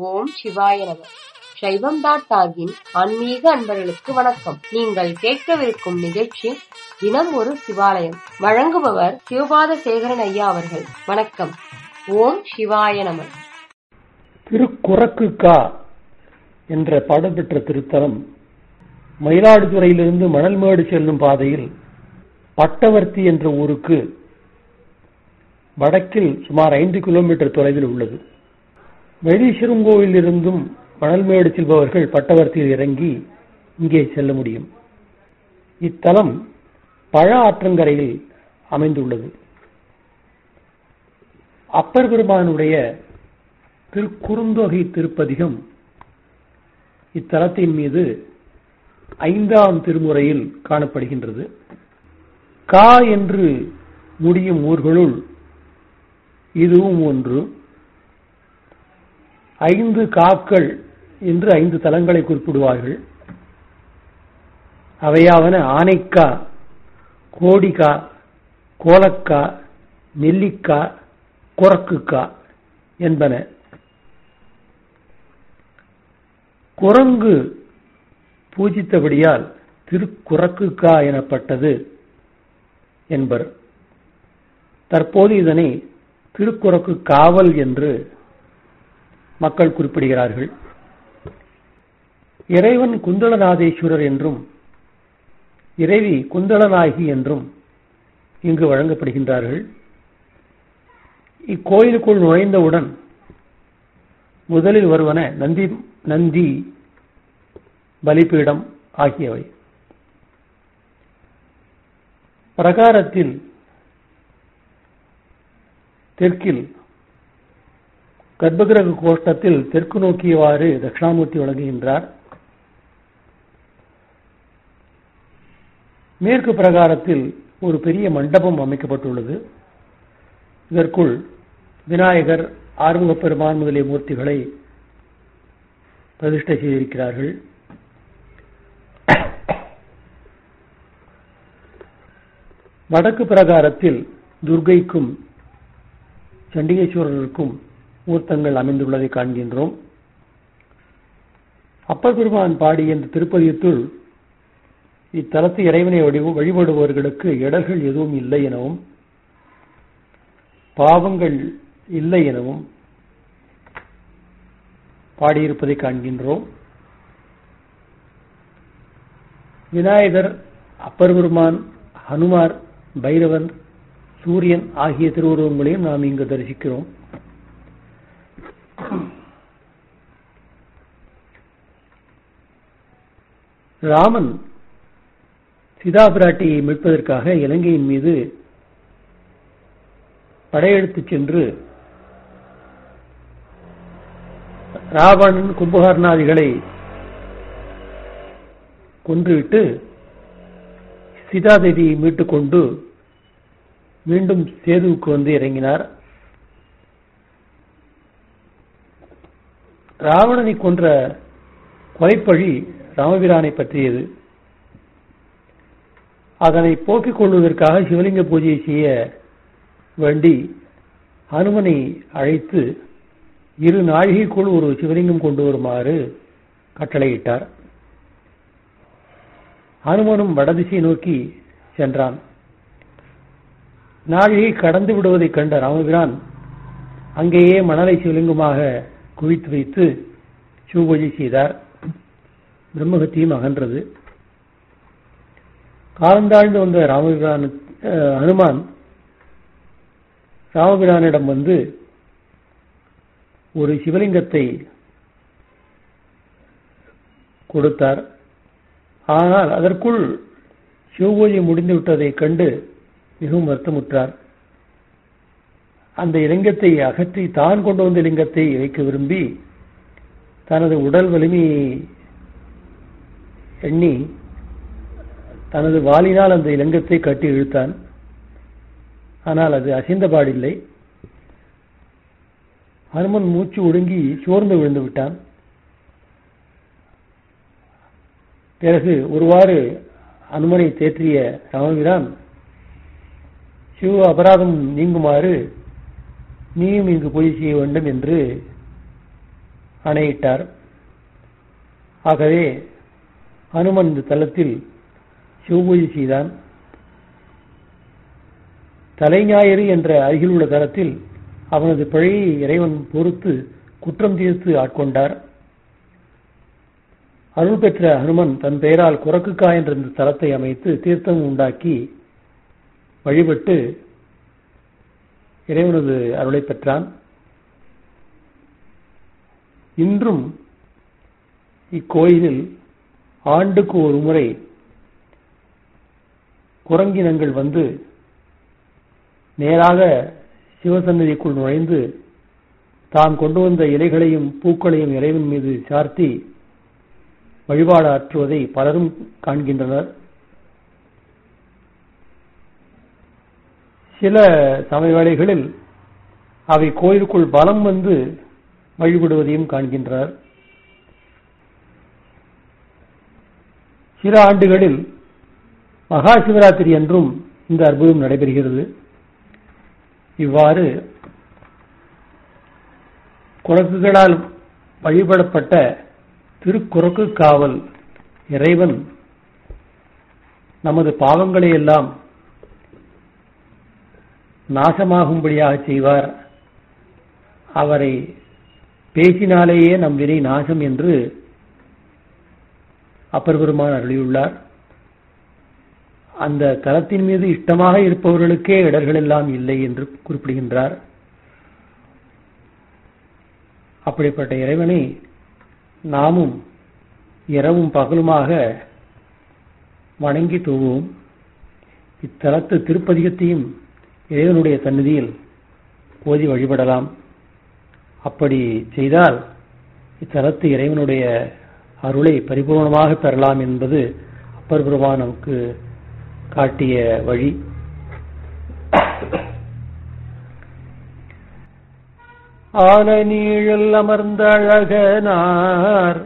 ஓம் சிவாய நம சைவம் டாட் டாகின் ஆன்மீக அன்பர்களுக்கு வணக்கம் நீங்கள் கேட்கவிருக்கும் நிகழ்ச்சி தினம் ஒரு சிவாலயம் வழங்குபவர் சிவபாத சேகரன் ஐயா அவர்கள் வணக்கம் ஓம் சிவாய நம திருக்குறக்குக்கா என்ற பாடம்பெற்ற திருத்தலம் மயிலாடுதுறையிலிருந்து மணல்மேடு செல்லும் பாதையில் பட்டவர்த்தி என்ற ஊருக்கு வடக்கில் சுமார் ஐந்து கிலோமீட்டர் தொலைவில் உள்ளது வெளிசிறுங்கோவில் இருந்தும் மணல்மேடு செல்பவர்கள் பட்டவர்த்தியில் இறங்கி இங்கே செல்ல முடியும் இத்தலம் பழ ஆற்றங்கரையில் அமைந்துள்ளது அப்பர் பெருமானுடைய திருக்குறுந்தொகை திருப்பதிகம் இத்தலத்தின் மீது ஐந்தாம் திருமுறையில் காணப்படுகின்றது கா என்று முடியும் ஊர்களுள் இதுவும் ஒன்று ஐந்து காக்கள் என்று ஐந்து தலங்களை குறிப்பிடுவார்கள் அவையாவன ஆனைக்கா கோடிக்கா கோலக்கா நெல்லிக்கா குரக்குக்கா என்பன குரங்கு பூஜித்தபடியால் திருக்குறக்குக்கா எனப்பட்டது என்பர் தற்போது இதனை திருக்குறக்கு காவல் என்று மக்கள் குறிப்பிடுகிறார்கள் இறைவன் குந்தளநாதேஸ்வரர் என்றும் இறைவி குந்தளநாயகி என்றும் இங்கு வழங்கப்படுகின்றார்கள் இக்கோயிலுக்குள் நுழைந்தவுடன் முதலில் வருவன நந்தி நந்தி பலிபீடம் ஆகியவை பிரகாரத்தில் தெற்கில் கர்ப்பகிரக கோஷ்டத்தில் தெற்கு நோக்கியவாறு தட்சிணாமூர்த்தி வழங்குகின்றார் மேற்கு பிரகாரத்தில் ஒரு பெரிய மண்டபம் அமைக்கப்பட்டுள்ளது இதற்குள் விநாயகர் ஆறுமுகப் பெருமான் முதலிய மூர்த்திகளை பிரதிஷ்டை செய்திருக்கிறார்கள் வடக்கு பிரகாரத்தில் துர்கைக்கும் சண்டிகேஸ்வரருக்கும் மூர்த்தங்கள் அமைந்துள்ளதை காண்கின்றோம் அப்பர் பெருமான் பாடிய இந்த திருப்பதியத்துள் இத்தலத்து இறைவனை வழிபடுபவர்களுக்கு இடர்கள் எதுவும் இல்லை எனவும் பாவங்கள் இல்லை எனவும் பாடியிருப்பதை காண்கின்றோம் விநாயகர் அப்பர் பெருமான் ஹனுமார் பைரவன் சூரியன் ஆகிய திருவுருவங்களையும் நாம் இங்கு தரிசிக்கிறோம் ராமன் சீதா பிராட்டியை மீட்பதற்காக இலங்கையின் மீது படையெடுத்துச் சென்று ராவணன் கும்பகர்ணாதிகளை கொன்றுவிட்டு சீதாதேவியை மீட்டுக் கொண்டு மீண்டும் சேதுவுக்கு வந்து இறங்கினார் ராவணனை கொன்ற கொலைப்பழி ராமபிரானை பற்றியது அதனை போக்கிக் கொள்வதற்காக சிவலிங்க பூஜையை செய்ய வேண்டி ஹனுமனை அழைத்து இரு நாழிகைக்குள் ஒரு சிவலிங்கம் கொண்டு வருமாறு கட்டளையிட்டார் ஹனுமனும் வடதிசை நோக்கி சென்றான் நாழிகை கடந்து விடுவதைக் கண்ட ராமபிரான் அங்கேயே மணலை சிவலிங்கமாக குவித்து வைத்து சிவபூஜை செய்தார் பிரம்மகத்தியும் அகன்றது காலந்தாழ்ந்து வந்த ராமபிரான் ஹனுமான் ராமபிரானிடம் வந்து ஒரு சிவலிங்கத்தை கொடுத்தார் ஆனால் அதற்குள் சிவபூஜை முடிந்து விட்டதைக் கண்டு மிகவும் வருத்தமுற்றார் அந்த இலிங்கத்தை அகற்றி தான் கொண்டு வந்த லிங்கத்தை வைக்க விரும்பி தனது உடல் வலிமையை எண்ணி தனது வாலினால் அந்த இலங்கத்தை கட்டி இழுத்தான் ஆனால் அது அசைந்தபாடில்லை ஹனுமன் மூச்சு ஒடுங்கி சோர்ந்து விழுந்து விட்டான் பிறகு ஒருவாறு அனுமனை தேற்றிய ராமபிரான் சிவ அபராதம் நீங்குமாறு நீயும் இங்கு பூஜை செய்ய வேண்டும் என்று அணையிட்டார் ஆகவே அனுமன் இந்த தலத்தில் சிவபூஜை செய்தான் தலைஞாயிறு என்ற அருகில் உள்ள தலத்தில் அவனது பிழையை இறைவன் பொறுத்து குற்றம் தீர்த்து ஆட்கொண்டார் அருள் பெற்ற ஹனுமன் தன் பெயரால் குரக்குக்கா என்ற இந்த தலத்தை அமைத்து தீர்த்தம் உண்டாக்கி வழிபட்டு இறைவனது அருளை பெற்றான் இன்றும் இக்கோயிலில் ஆண்டுக்கு ஒரு முறை குரங்கினங்கள் வந்து நேராக சிவசன்னதிக்குள் நுழைந்து தாம் கொண்டு வந்த இலைகளையும் பூக்களையும் இறைவன் மீது சார்த்தி வழிபாடு ஆற்றுவதை பலரும் காண்கின்றனர் சில சமய வேளைகளில் அவை கோயிலுக்குள் பலம் வந்து வழிபடுவதையும் காண்கின்றனர் சில ஆண்டுகளில் மகா சிவராத்திரி என்றும் இந்த அற்புதம் நடைபெறுகிறது இவ்வாறு குரக்குகளால் வழிபடப்பட்ட திருக்குறக்கு காவல் இறைவன் நமது பாவங்களை எல்லாம் நாசமாகும்படியாக செய்வார் அவரை பேசினாலேயே நம் வினை நாசம் என்று அப்பர் பெருமான் அருளியுள்ளார் அந்த தலத்தின் மீது இஷ்டமாக இருப்பவர்களுக்கே இடர்கள் எல்லாம் இல்லை என்று குறிப்பிடுகின்றார் அப்படிப்பட்ட இறைவனை நாமும் இரவும் பகலுமாக வணங்கி தூவோம் இத்தலத்து திருப்பதிகத்தையும் இறைவனுடைய சந்நிதியில் ஓதி வழிபடலாம் அப்படி செய்தால் இத்தலத்து இறைவனுடைய அருளை பரிபூர்ணமாக பெறலாம் என்பது அப்பர் பிரபா நமக்கு காட்டிய வழி ஆல நீழல் அமர்ந்த அழகனார்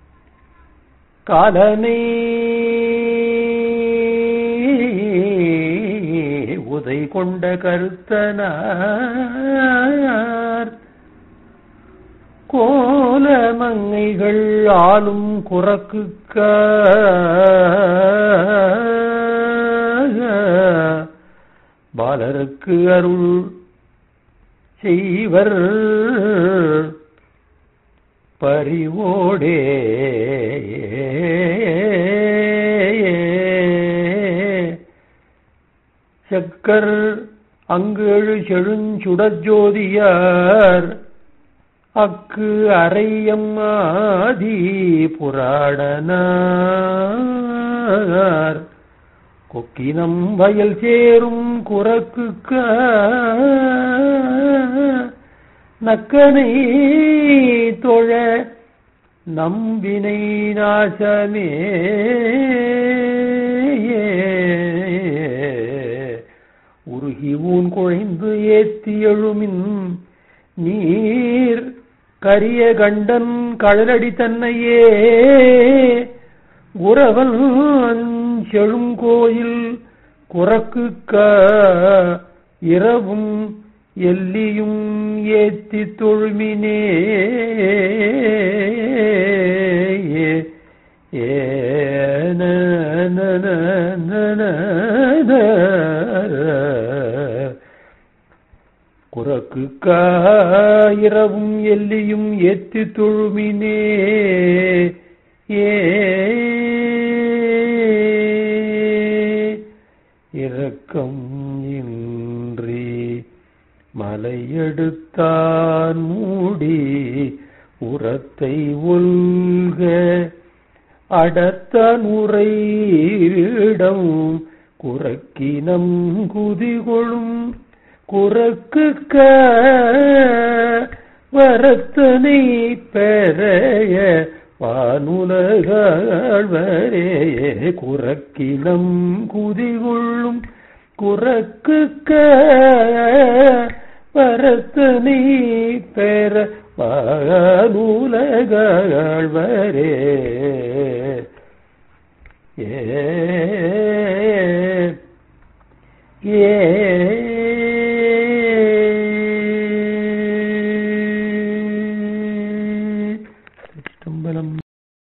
காலனை உதை கொண்ட கருத்தனார் கோலமங்கைகள் ஆளும் குறக்குக்க பாலருக்கு அருள் செய்வர் பரிவோடே செக்கர் அங்கு எழு செழுஞ்சுடஜோதியார் அக்கு அறையம்மாதி புராடனார் கொக்கினம் வயல் சேரும் குரக்குக்க நக்கனை தொழ நம்பினை நாசமே உருகி ஊன் குழைந்து ஏத்தி எழுமின் நீர் கரிய கண்டன் கடலடி தன்னையே உறவன் செழுங்கோயில் குறக்குக்க இரவும் எல்லியும் ஏத்தி தொழுமினே ஏன குறக்கு இரவும் எல்லியும் ஏத்தி தொழுமினே ஏ இரக்கம் இன்றி மலையெடுத்தான் மூடி உரத்தை ஒல்க அடத்தான் உரையிடம் குறக்கினம் குதிகொளும் குறக்குக்க வரத்தனை பெறைய வானுலகழ்வரே குறக்கினம் குதிகொள்ளும் குறக்குக்க வரத்தனை பெற வானுலகழ்வரே ஏ ஏ திருச்சிற்றம்பலம்